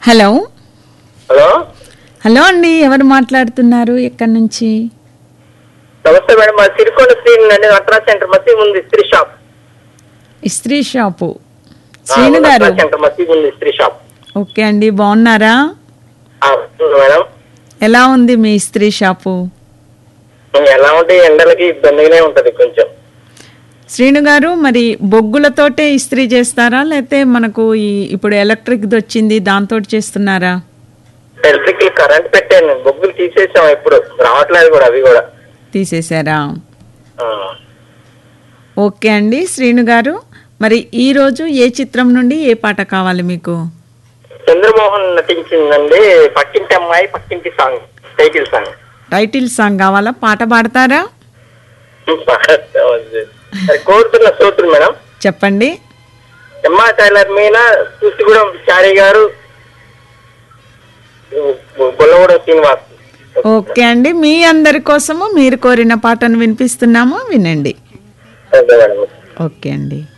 Hello hello hello అండి ఎవరు మాట్లాడుతున్నారు ఎక్కడి నుంచి నమస్తే మేడం మా సిరికొండ శ్రీని అండి నటరాజ్ సెంటర్ మసీద్ ఉంది ఇస్త్రీ షాప్ ఇస్త్రీ షాపు ఆ, శ్రీను గారు నటరాజ్ సెంటర్ మసీద్ ఉంది ఇస్త్రీ షాప్ ఓకే అండి బాగున్నారా ఆ, ఉంది మేడం ఎలా ఉంది మీ ఇస్త్రీ షాపు ఎలా ఉంటే ఎండలకి ఇబ్బందిగానే ఉంటది కొంచెం శ్రీను గారు మరి బొగ్గులతోటే ఇస్త్రీ చేస్తారా లేకపోతే మనకు ఈ ఇప్పుడు ఎలక్ట్రిక్ వచ్చింది దాంతో చేస్తున్నారా ఎలక్ట్రిక్ కరెంట్ పెట్టాను బొగ్గులు తీసేసాం ఇప్పుడు రావట్లేదు కూడా అవి కూడా తీసేశారా ఆ. ఓకే అండి శ్రీను గారు మరి ఈ రోజు ఏ చిత్రం నుండి ఏ పాట కావాలి మీకు చంద్రమోహన్ నటించిందండి పక్కింటి అమ్మాయి పక్కింటి song title song title song కావాలా పాట పాడతారా సరే, కోరుతున్న సూత్రులు మేడం చెప్పండి ఎమ్మా టైలర్ మీన చూసిగూడెం చారి గారు గొల్లగూడెం శ్రీనివాస్ ఓకే అండి మీ అందరి కోసము మీరు కోరిన పాటను వినిపిస్తున్నాము వినండి ఓకే మేడం ఓకే అండి